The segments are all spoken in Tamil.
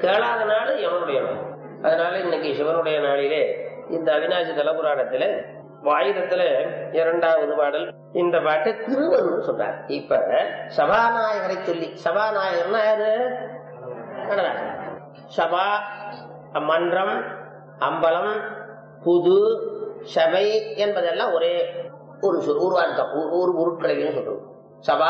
கேளாத நாள் யமனுடைய நாள் அதனால இன்னைக்கு சிவனுடைய நாளிலே இந்த அவிநாசி தலபுராணத்துல ஆயுதத்துல இரண்டாவது பாடல் இந்த பாட்டை திருவருள் சொல்றார் இப்ப சபாநாயகரை சொல்லி சபாநாயகர்னா யாரு நடராஜன். சபா மன்றம் அம்பலம் புது சபை என்பதெல்லாம் ஒரே ஒரு சொல் உருவாக்கம் ஒரு- ஒரு உருட்கலையும் சொல்றோம் சபா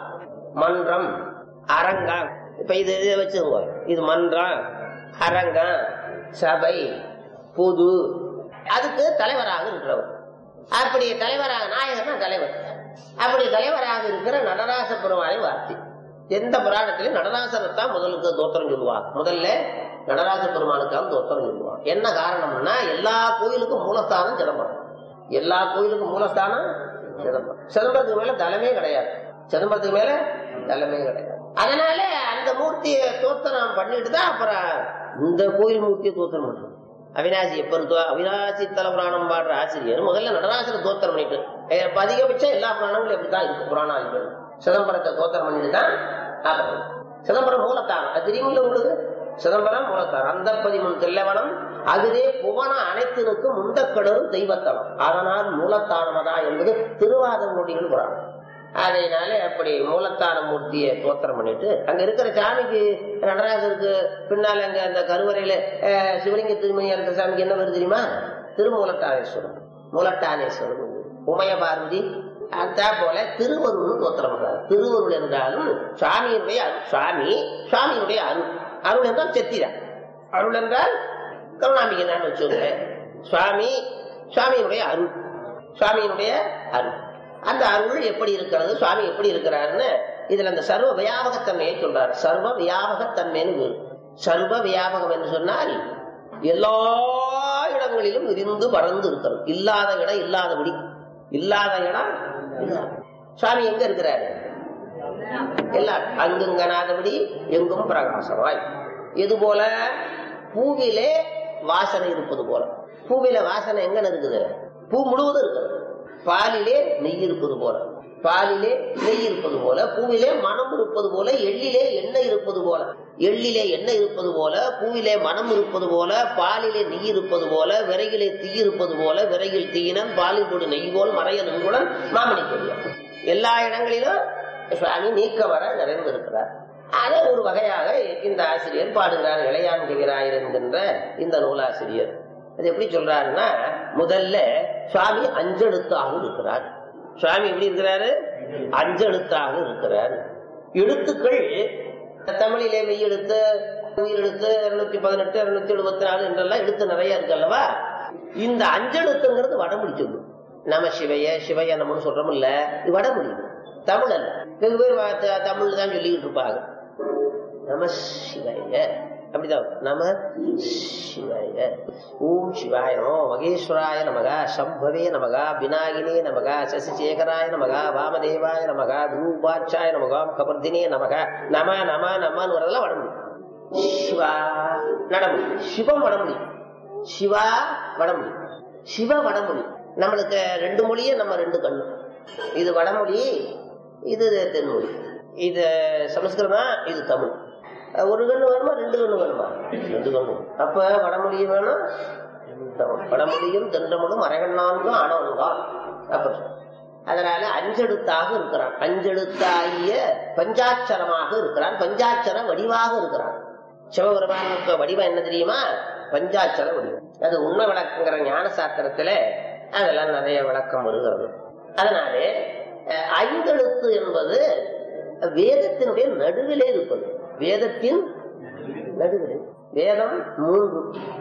மன்றம் அரங்கம் இப்ப இது இதை வச்சுக்கோங்க இது மன்றம் அரங்கம் சபை பொது அதுக்கு தலைவராக இருக்கிறவர் அப்படி தலைவராக நாயகன் தான் தலைவர் அப்படி தலைவராக இருக்கிற நடராச பெருமானை வார்த்தை எந்த புராணத்திலும் நடராசரை தான் முதலுக்கு தோத்திரம் சொல்லுவாங்க முதல்ல நடராச பெருமானுக்காக தோத்திரம் சொல்லுவாங்க என்ன காரணம்னா எல்லா கோயிலுக்கும் மூலஸ்தானம் சிதம்பரம் எல்லா கோயிலுக்கும் மூலஸ்தானம் சிதம்பரம் சிதம்பரத்துக்கு மேல தலைமே கிடையாது சிதம்பரத்துக்கு மேல தலைமே கிடையாது அதனால அந்த மூர்த்தியை தோத்திரம் பண்ணிட்டு தான் அப்புறம் இந்த கோயில் மூர்த்தியை தோத்திரம் பண்றோம் அவினாசி எப்ப இருக்கோ அவினாசி தல புராணம் பாடுற ஆசிரியர் முதல்ல நடராசரை தோத்திரம் பண்ணிட்டு ஏ, இப்ப அதிகபட்சம் எல்லா புராணங்களும் எப்படிதான் இருக்கு புராணாதிபர் சிதம்பரத்தை தோத்திரம் பண்ணிட்டு தான் ஆகணும். சிதம்பரம் மூலத்தானம் அது தெரியுமில்ல உங்களுக்கு சிதம்பரம் மூலத்தானம் அந்த பதிமூணு தில்லவனம் அதுவே புவன அனைத்தினுக்கும் முந்தக்கடரும் தெய்வத்தலம் அதனால் மூலத்தானமதா என்பது திருவாதங்குடிகள் புராணம் அதனால அப்படி மூலத்தான மூர்த்தியை தோத்திரம் பண்ணிட்டு அங்க இருக்கிற சாமிக்கு நடராஜருக்கு பின்னால அங்க அந்த கருவறையில அஹ், சிவலிங்க திருமணியா இருக்கிற சாமிக்கு என்ன வருது தெரியுமா திருமூலட்டானேஸ்வரம் மூலட்டானேஸ்வரம் உமைய பார்வதி அதா போல திருவருள் தோத்திரம் பண்றாரு திருவருள் என்றாலும் சுவாமியினுடைய அருள் சுவாமி சுவாமியினுடைய அருள் அருள் என்றால் செத்திதான் அருள் என்றால் கருணாம்பிகை தான் வச்சுங்க சுவாமி சுவாமியினுடைய அருள் சுவாமியினுடைய அருள் அந்த அருள் எப்படி இருக்கிறது சுவாமி எப்படி இருக்கிறாருன்னு இதுல அந்த சர்வ வியாபகத்தன்மையை சொல்றாரு சர்வ வியாபகத்தன்மைன்னு பேரு. சர்வ வியாபகம் என்று சொன்னால் எல்லா இடங்களிலும் விரிந்து பறந்து இருக்கிறது இல்லாத இடம் இல்லாதபடி இல்லாத இடம் இல்லாத. சுவாமி எங்க இருக்கிறாரு எல்லா அங்குங்கனாதபடி எங்கும் பிரகாசமாய் இது போல பூவிலே வாசனை இருப்பது போல பூவில வாசனை எங்க இருக்குது பூ முழுவதும் இருக்குது பாலிலே நெய் இருப்பது போல பாலிலே நெய் இருப்பது போல பூவிலே மனம் இருப்பது போல எள்ளிலே எண்ணெய் இருப்பது போல எள்ளிலே எண்ணெய் இருப்பது போல பூவிலே மனம் இருப்பது போல பாலிலே நெய் இருப்பது போல விறகிலே தீ இருப்பது போல விறகில் தீயினன் பாலில் கொடு நெய் போல் மறைய நங்குடன் மாமணி கொடியான் எல்லா இடங்களிலும் சுவாமி நீக்க வர நிறைந்திருக்கிறார் அதை ஒரு வகையாக இந்த ஆசிரியர் பாடுகிறார் இளையான் கவிராயர் என்கின்ற இந்த நூலாசிரியர் அது எப்படி சொல்றாருன்னா முதல்ல சுவாமி அஞ்செழுத்தாக இருக்கிறார் சுவாமி எப்படி இருக்கிறாரு அஞ்செழுத்தாக இருக்கிறார் எழுத்துக்கள் தமிழிலே மெய்யெழுத்து உயிரெழுத்து இருநூத்தி பதினெட்டு இருநூத்தி எழுபத்தி நாலு என்றெல்லாம் எழுத்து நிறைய இருக்கு அல்லவா இந்த அஞ்செழுத்துங்கிறது வடமொழி சொல்லு நம சிவைய சிவைய நம்மன்னு சொல்றோம்ல இது வடமொழி தமிழ் அல்ல வெகு பேர் வா- த- தமிழ் தான் சொல்லிக்கிட்டு இருப்பாங்க நம சிவாய அப்படிதான் நம சிவாய ஓம் சிவாய நமோ மகேஸ்வராய நமக சம்பவே நமக விநாயகனே நமக சசிசேகராய நமக வாமதேவாய நமக ரூபாட்சாய நமக கபர்தினே நமக நம நம நமன்னு வரதெல்லாம் வடமொழி சிவா நடமொழி சிவம் வடமொழி சிவா வடமொழி சிவ வடமொழி நம்மளுக்கு ரெண்டு மொழியே நம்ம ரெண்டு கண்ணு இது வடமொழி இது தென்மொழி இது சமஸ்கிருதம் இது தமிழ் அஹ் ஒரு கண்ணு வேணுமா ரெண்டு கண்ணு வேணுமா ரெண்டு கண்ணு அப்ப வடமொழியும் வேணும் தமிழ். வடமொழியும் தென்றமொழும் அரைகண்ணான்கும் ஆனவன்தான் அப்ப அதனால அஞ்செழுத்தாக இருக்கிறான் அஞ்செழுத்தாகிய பஞ்சாட்சரமாக இருக்கிறான் பஞ்சாட்சர வடிவாக இருக்கிறான் சிவபெருமானுக்கு வடிவம் என்ன தெரியுமா பஞ்சாட்சர வடிவம் அது உண்மை விளக்குங்கிற ஞான சாஸ்திரத்துல அதெல்லாம் நிறைய விளக்கம் வருகிறது அதனாலே அஹ், ஐந்தெழுத்து என்பது வேதத்தினுடைய நடுவிலே இருப்பது வேதத்தின் நடுவிலே வேதம் மூன்று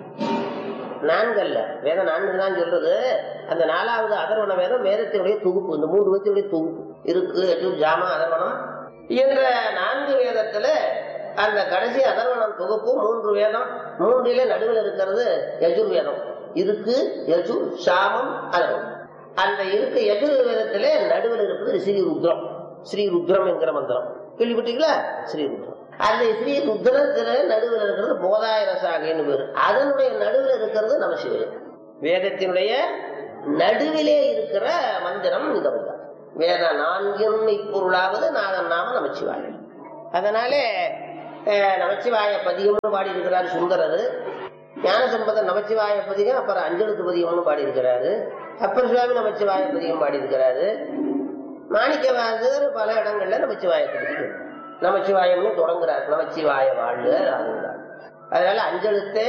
நான்கல்ல வேதம் நான்கு தான் சொல்றது அந்த நாலாவது அதர்வண வேதம் வேதத்தினுடைய தொகுப்பு இந்த மூன்று வேதத்தினுடைய தொகுப்பு இருக்கு எட்டு ஜாம அதர்வணம் என்ற நான்கு வேதத்துல அந்த கடைசி அதர்வணம் தொகுப்பு மூன்று வேதம் மூன்றிலே நடுவில் இருக்கிறது யஜுர் வேதம் இருக்கு யஜு சாமம் அதர்வணம் அந்த இருக்கு யஜுர் வேதத்திலே நடுவில் இருப்பது ஸ்ரீ ருத்ரம் ஸ்ரீ ருத்ரம் என்கிற மந்திரம் கேள்விப்பட்டீங்களா ஸ்ரீ ருத்ரம் அந்த ஸ்ரீ ருத்ரத்துல நடுவில் இருக்கிறது போதாய ரசாகைன்னு பேரு அதனுடைய நடுவில் இருக்கிறது நமசிவயம் வேதத்தினுடைய நடுவிலே இருக்கிற மந்திரம் இந்த மந்திரம் வேத நான்கின் இப்பொருளாவது நாதன் நாம நமச்சிவாயம் அதனாலே அஹ், நமச்சிவாய பதிகம்னு பாடி இருக்கிறாரு சுந்தரர் ஞானசம்பந்தர் நமச்சிவாய பதிகம் அப்புறம் அஞ்சலுக்கு பதிகம்னு பாடி இருக்கிறாரு அப்பர் சுவாமி நமச்சிவாய பதிகம் பாடி இருக்கிறாரு மாணிக்கவாசகர் பல இடங்கள்ல நமச்சிவாயத்தை பத்தி நமச்சிவாயம்னு தொடங்குறார் நமச்சிவாய வாழ்க ஆகுகிறார் அதனால அஞ்செழுத்தே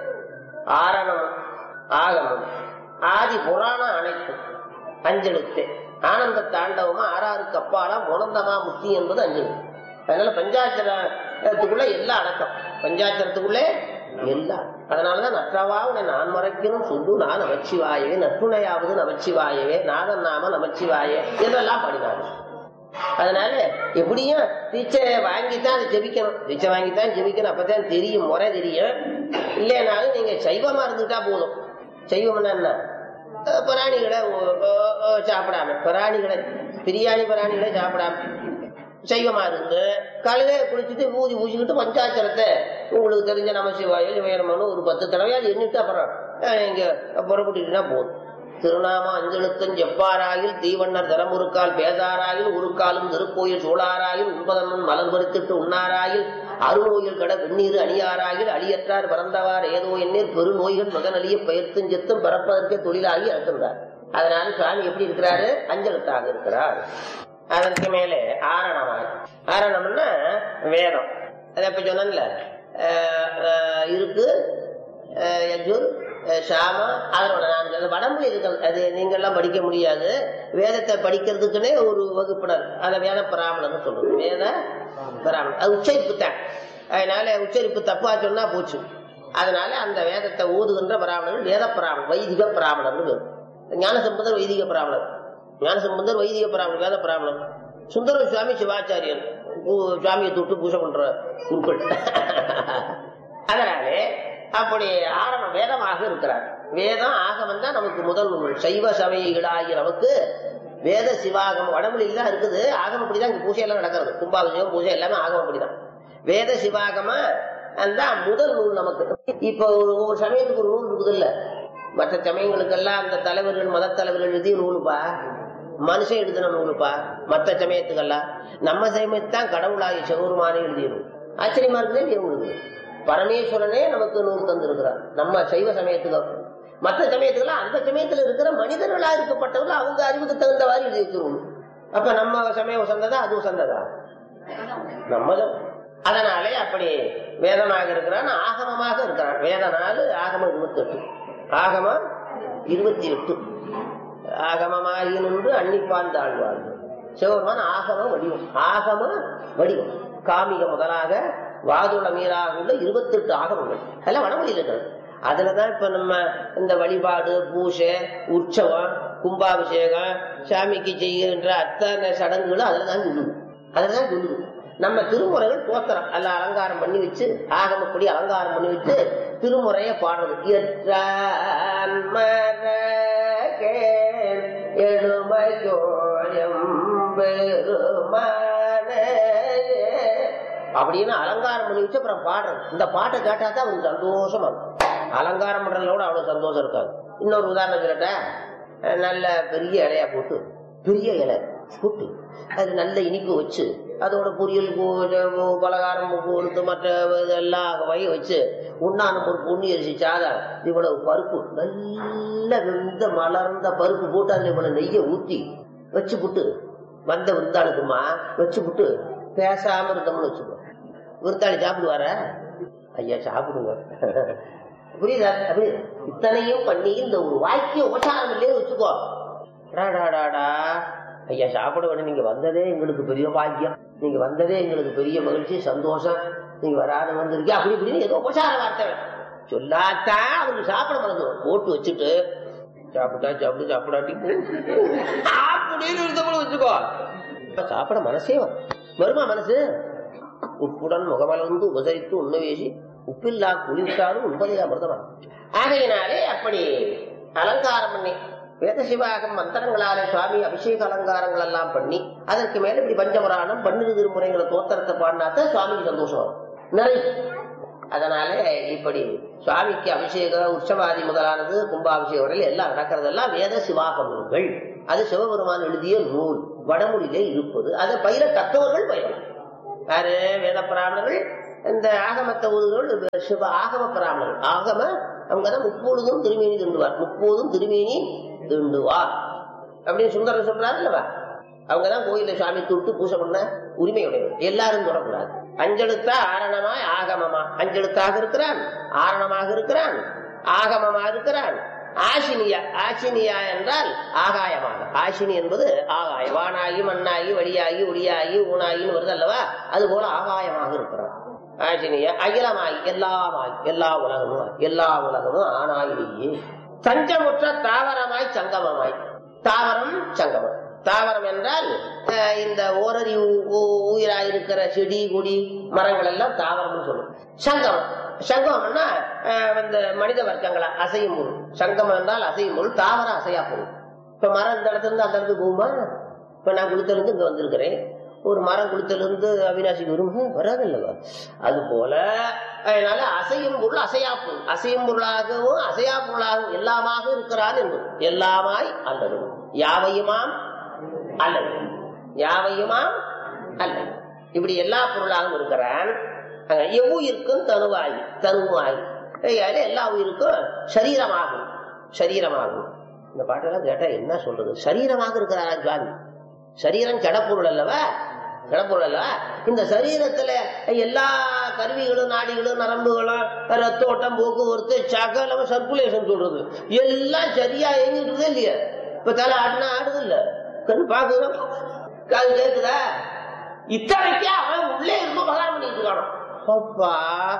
ஆரணம் ஆகமம் ஆதி புராணம் அனைத்தும் அஞ்செழுத்தே ஆனந்த தாண்டவமா ஆறாருக்கு அப்பாலா முனந்தமா முக்தி என்பது அஞ்செழுத்து அதனால பஞ்சாட்சரத்துக்குள்ள எல்லாம் அடக்கம் பஞ்சாட்சரத்துக்குள்ளே எல்லாம் அதனாலதான் நற்றவா உன்னை நான் மறைக்கணும் சொல்லு நான் நமச்சிவாயவே நற்றுணையாவது நமச்சிவாயவே நாதன் நாம நமச்சிவாயே இதெல்லாம் பாடினாங்க அதனால எப்படியும் தீட்சை வாங்கித்தான் அதை ஜெபிக்கணும் தீட்சை வாங்கித்தான் ஜெபிக்கணும் அப்பதான் தெரியும் முறை தெரியும் இல்லைனாலும் நீங்க சைவமா இருந்துட்டா போதும் சைவம்னா என்ன அஹ் பிராணிகளை ஓ- ஓ- ஓ சாப்பிடாம பிராணிகளை பிரியாணி பிராணிகளை சாப்பிடாம சைவமா இருந்து காலையில குளிச்சுட்டு ஊதி ஊசிக்கிட்டு பஞ்சாட்சரத்தை உங்களுக்கு தெரிஞ்ச நம சிவாயோ சிவயரமனு ஒரு பத்து தடவையாவது எண்ணிட்டு அப்புறம் அஹ், இங்க புறப்பட்டுட்டுனா போதும் திருநாம அஞ்செழுத்தம் செப்பாராயில் தீவண்ணர் தரமுறுக்கால் பேசாராயில் உருக்காலும் திருக்கோயில் சூழாராயில் உண்பதன் மலர் பறித்திட்டு உண்ணாராயில் அருநோயில் கட வெந்நீர் அணியாராயில் அழியற்றார் பிறந்தவார் ஏதோ எண்ணீர் பெருநோய்கள் மகனழிய பெயர்த்தும் செத்தும் பிறப்பதற்கே தொழிலாகி அறுக்கின்றார் அதனால சுவாமி எப்படி இருக்கிறாரு அஞ்செழுத்தாக இருக்கிறார் அதற்கு மேலே ஆரணமாக ஆரணம்னா வேதம் அதை இப்ப சொன்னேன்ல அஹ், அஹ், இருக்கு அஹ், யஜுர் அஹ், சாம அதனோட நான் அந்த வடமொழி இருக்கிறது அது நீங்க எல்லாம் படிக்க முடியாது வேதத்தை படிக்கிறதுக்குன்னே ஒரு வகுப்பினர் அதை வேத பிராமணன் சொல்றது வேத பிராமணன் அது உச்சரிப்பு தான் அதனால உச்சரிப்பு தப்பா சொன்னா போச்சு அதனால அந்த வேதத்தை ஊதுகின்ற பிராமணர்கள் வேத பிராமணன் வைதிக பிராமணர்னு பேர் ஞானசம்பந்தர் வைதிக பிராமணர் ஞானசம்பந்தர் வைதிக பிராமணர் வேத பிராமணர் சுந்தர சுவாமி சிவாச்சாரியன் பூ- சுவாமியை தொட்டு பூஜை பண்ற குருக்கள் அதனாலே அப்படி ஆரம்ப வேதமாக இருக்கிறார் வேதம் ஆகமம் தான் நமக்கு முதல் நூல் சைவ சபைகளாகிய நமக்கு வேத சிவாகமம் வடமொழியில தான் இருக்குது ஆகமம் அப்படிதான் இங்க பூஜை எல்லாம் நடக்கிறது கும்பாபிஷேகம் பூஜை எல்லாமே ஆகமம் அப்படிதான் வேத சிவாகம அந்த முதல் நூல் நமக்கு இப்ப ஒரு ஒவ்வொரு சமயத்துக்கு ஒரு நூல் இருக்குது இல்ல மற்ற சமயங்களுக்கெல்லாம் அந்த தலைவர்கள் மத தலைவர்கள் எழுதிய நூலுப்பா மனுஷன் எழுதின நூலுப்பா மற்ற சமயத்துக்கெல்லாம் நம்ம சமயத்து தான் கடவுளாகி சிவருமானே எழுதிய நூல் ஆச்சரியமா இருக்குதே இல்லையா உங்களுக்கு பரமேஸ்வரனே நமக்கு நூல் தந்திருக்கிறார் நம்ம சைவ சமயத்துக்கு மற்ற சமயத்துக்கெல்லாம் அந்த சமயத்துல இருக்கிற மனிதர்களா இருக்கப்பட்டவர்கள் அவங்க அறிவுக்கு தகுந்தவாறு எழுதி வச்சிருக்கணும் அப்ப நம்ம சமயம் சந்ததா அதுவும் சந்ததா நம்மதும் அதனாலே அப்படி வேதமாக இருக்கிறான் ஆகமமாக இருக்கிறான் வேத நாலு ஆகமம் இருபத்தி எட்டு ஆகமம் இருபத்தி எட்டு ஆகமமாகி நின்று அன்னிப்பான் தாழ்வார்கள் சிவபெருமான் ஆகம வடிவம் ஆகம வடிவம் காமிக முதலாக வாதுள மீறாக உள்ள இருபத்தெட்டு ஆகமங்கள் அதெல்லாம் வடமொழியில் இருக்கிறது அதுலதான் இப்ப நம்ம இந்த வழிபாடு பூஜை உற்சவம் கும்பாபிஷேகம் சாமிக்கு செய்கின்ற அத்தனை சடங்குகளும் அதுல தான் சொல்லுது அதுல தான் சொல்லுது நம்ம திருமுறைகள் தோத்திரம் அல்ல அலங்காரம் பண்ணி வச்சு ஆகமப்படி அலங்காரம் பண்ணி வச்சு திருமுறையை பாடுறது எற்றான் மரகேன் எழுமையோயம் பெருமானே அப்படின்னு அலங்காரம் பண்ணி வச்சு அப்புறம் பாடுறது இந்த பாட்டை கேட்டா தான் அவருக்கு சந்தோஷமா இருக்கும் அலங்காரம் பண்றதுல கூட அவ்வளவு சந்தோஷம் இருக்காது இன்னொரு உதாரணம் சொல்லட்டா அஹ் நல்ல பெரிய இலையா போட்டு பெரிய இலை போட்டு அது நல்ல இனிப்பு வச்சு அதோட பொரியல் பூ- பூ- பலகாரம் கொடுத்து மற்ற இதெல்லாம் வகை வச்சு உண்ணான ஒரு பொன்னி அரிசி சாதம் இவ்வளவு பருப்பு நல்ல வெந்த மலர்ந்த பருப்பு போட்டு அதுல இவ்வளவு நெய்யை ஊத்தி வச்சு புட்டு வந்த விருந்தாளுக்குமா வச்சு புட்டு பேசாம இருந்தோம்னு வச்சுக்கோ விருந்தாளி சாப்பிடுவார ஐயா சாப்பிடுங்க புரியுதா அப்படி இத்தனையும் பண்ணி இந்த ஒரு வாக்கிய உபசாரம் இல்லையே வச்சுக்கோ டாடாடாடா ஐயா சாப்பிட வேணும் நீங்க வந்ததே எங்களுக்கு பெரிய பாக்கியம் நீங்க வந்ததே எங்களுக்கு பெரிய மகிழ்ச்சி சந்தோஷம் நீங்க வராத வந்திருக்கீங்க அப்படி இப்படின்னு ஏதோ உபசார வார்த்தை சொல்லாத்தான் அவருக்கு சாப்பிட மறந்து போட்டு வச்சுட்டு சாப்பிட்டா சாப்பிடு சாப்பிடாட்டி போ. அப்படின்னு இருந்தவங்களும் வச்சுக்கோ இப்ப சாப்பிட மனசே வரும். வருமா மனசு உப்புடன் முகமலர்ந்து உபசரித்து உண்ணவேசி உப்பில்லா குளிர்ச்சாலும் உண்பதே அமிர்தமான ஆகையினாலே அப்படி அலங்காரம் பண்ணி வேத சிவாகம் மந்திரங்களாலே சுவாமி அபிஷேக அலங்காரங்கள் எல்லாம் பண்ணி அதற்கு மேல இப்படி பஞ்சபுராணம் பன்னிரு திருமுறைகளை தோத்திரத்தை பாடினாத்தான் சுவாமிக்கு சந்தோஷம் வரும் நிறைய அதனால இப்படி சுவாமிக்கு அபிஷேக உற்சவாதி முதலானது கும்பாபிஷேகம் வரையில் எல்லாம் நடக்கிறதெல்லாம் வேத சிவாக நூல்கள் அது சிவபெருமான் எழுதிய நூல் வடமொழியிலே இருப்பது அதை பயிர கற்றவர்கள் பயிரலாம் யாரு வேத பிராமணர்கள் இந்த ஆகமத்தை ஊதுகள் சிவ ஆகம பிராமணர்கள் ஆகம அவங்கதான் முப்பொழுதும் திருமேனி திண்டுவார் முப்போதும் திருமேனி திண்டுவார் அப்படின்னு சுந்தரர் சொல்றாரு இல்லவா அவங்கதான் கோயில சாமி தொட்டு பூஜை பண்ண உரிமையுடையவர் எல்லாரும் தொடக்கூடாது அஞ்செழுத்தா ஆரணமாய் ஆகமமா அஞ்செழுத்தாக இருக்கிறான் ஆரணமாக இருக்கிறான் ஆகமமா இருக்கிறான் ஆசினியா ஆசினியா என்றால் ஆகாயமாக ஆசினி என்பது ஆகாய வானாகி மண்ணாகி வழியாகி ஒளியாகி ஊனாகின்னு வருது அல்லவா அது போல ஆகாயமாக இருக்கிறான் ஆசினியா அகிலமாய் எல்லாமாய் எல்லா உலகமும் எல்லா உலகமும் ஆனாயிலேயே தஞ்சமுற்ற தாவரமாய் சங்கமமாய் தாவரம் சங்கமம் தாவரம் என்றால் அஹ், இந்த ஓரறி உயிராயிருக்கிற செடி கொடி மரங்கள் எல்லாம் தாவரம்னு சொல்லும் சங்கமம் சங்கமம்னா அஹ், இந்த மனித வர்க்கங்களா அசையும் பொருள் சங்கமம் என்றால் அசையும் பொருள் தாவரம் அசையா பொருள் இப்ப மரம் இந்த இடத்துல இருந்து அந்த இடத்துக்கு போகுமா இப்ப நான் குளித்தல இருந்து இங்க வந்திருக்கிறேன் ஒரு மரம் குளித்தல இருந்து அவினாசிக்கு வரும் வராது இல்லவா அது போல அதனால அசையும் பொருள் அசையா பொருள் அசையும் பொருளாகவும் அசையா பொருளாகவும் எல்லாமாக இருக்கிறான் என்பது எல்லாமாய் அல்லது யாவையுமாம் அல்லது யாவையுமாம் அல்லது இப்படி எல்லா பொருளாகவும் இருக்கிறான் அங்க எவ்வுயிருக்கும் தனுவாய் தனுவாய் ஆகையால எல்லா உயிருக்கும் சரீரமாகும் சரீரமாகும் இந்த பாட்டெல்லாம் கேட்டா என்ன சொல்றது சரீரமாக இருக்கிறாரா சுவாமி சரீரம் ஜடப்பொருள் அல்லவா ஜடப்பொருள் அல்லவா இந்த சரீரத்துல எல்லா கருவிகளும் நாடிகளும் நரம்புகளும் ரத்தோட்டம் போக்குவரத்து சகலம் சர்க்குலேஷன் சொல்றது எல்லாம் சரியா இயங்கிட்டு இருக்குதா இல்லையா இப்ப தலை ஆடுனா ஆடுது இல்ல கண்ணு பாக்குதா காது கேக்குதா இத்தனைக்கே அவன் உள்ளே இருந்து பகவான் பண்ணிட்டு இருக்கானோ அப்பா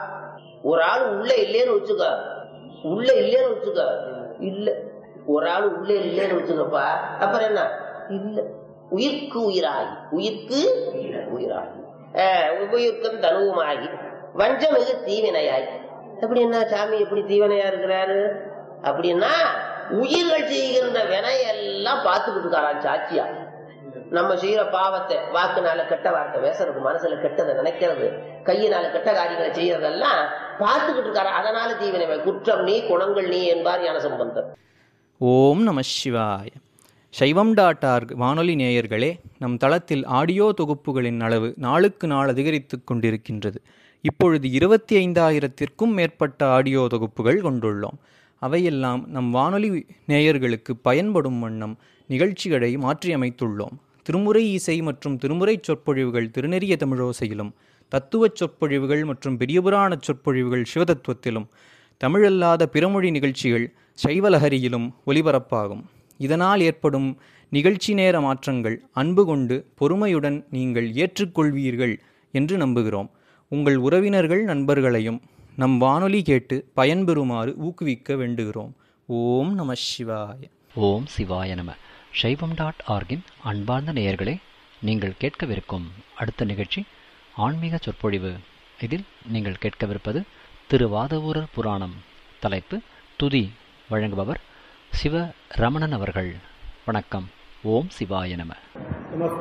ஒரு ஆள் உள்ள இல்லேன்னு வச்சுக்க உள்ள இல்லேன்னு வச்சுக்க இல்ல ஒரு ஆள் உள்ளே இல்லேன்னு வச்சுக்கப்பா அப்புறம் என்ன இல்ல உயிர்க்கு உயிராகி உயிர்க்கு உயிராகி அஹ் உயிர்க்கும் தனுவுமாகி வஞ்சமிகு தீவினையாய் அப்படி என்ன சாமி எப்படி தீவனையா இருக்கிறாரு அப்படின்னா உயிர்கள் செய்கின்ற வினையெல்லாம் பார்த்துக்கிட்டு இருக்காராம் சாட்சியா நம்ம செய்யற பாவத்தை வாக்குனால கெட்ட வார்த்தை பேசுறது மனசுல கெட்டதை நினைக்கிறது கையினால கெட்ட காரியங்களை செய்யறதெல்லாம் பார்த்துக்கிட்டு இருக்காரு அதனால தீவினை குற்றம் நீ குணங்கள் நீ என்பார் ஞான சம்பந்தர் ஓம் நம சிவாய சைவம் டாட் ஆர்க் வானொலி நேயர்களே நம் தளத்தில் ஆடியோ தொகுப்புகளின் அளவு நாளுக்கு நாள் அதிகரித்து கொண்டிருக்கின்றது இப்பொழுது இருபத்தி ஐந்தாயிரத்திற்கும் மேற்பட்ட ஆடியோ தொகுப்புகள் கொண்டுள்ளோம் அவையெல்லாம் நம் வானொலி நேயர்களுக்கு பயன்படும் வண்ணம் நிகழ்ச்சிகளை மாற்றியமைத்துள்ளோம் திருமுறை இசை மற்றும் திருமுறை சொற்பொழிவுகள் திருநெறிய தமிழோசையிலும் தத்துவச் சொற்பொழிவுகள் மற்றும் பெரியபுராணச் சொற்பொழிவுகள் சிவதத்துவத்திலும் தமிழல்லாத பிறமொழி நிகழ்ச்சிகள் சைவலஹரியிலும் ஒலிபரப்பாகும் இதனால் ஏற்படும் நிகழ்ச்சி நேர மாற்றங்கள் அன்பு கொண்டு பொறுமையுடன் நீங்கள் ஏற்றுக்கொள்வீர்கள் என்று நம்புகிறோம் உங்கள் உறவினர்கள் நண்பர்களையும் நம் வானொலி கேட்டு பயன்பெறுமாறு ஊக்குவிக்க வேண்டுகிறோம் ஓம் நம சிவாய ஓம் சிவாய நம சைவம் டாட் ஆர்கின் அன்பார்ந்த நேயர்களே நீங்கள் கேட்கவிருக்கும் அடுத்த நிகழ்ச்சி ஆன்மீக சொற்பொழிவு இதில் நீங்கள் கேட்கவிருப்பது திருவாதவூரர் புராணம் தலைப்பு துதி வழங்குபவர் சிவ ரமணன் அவர்கள் வணக்கம் ஓம் சிவாய நம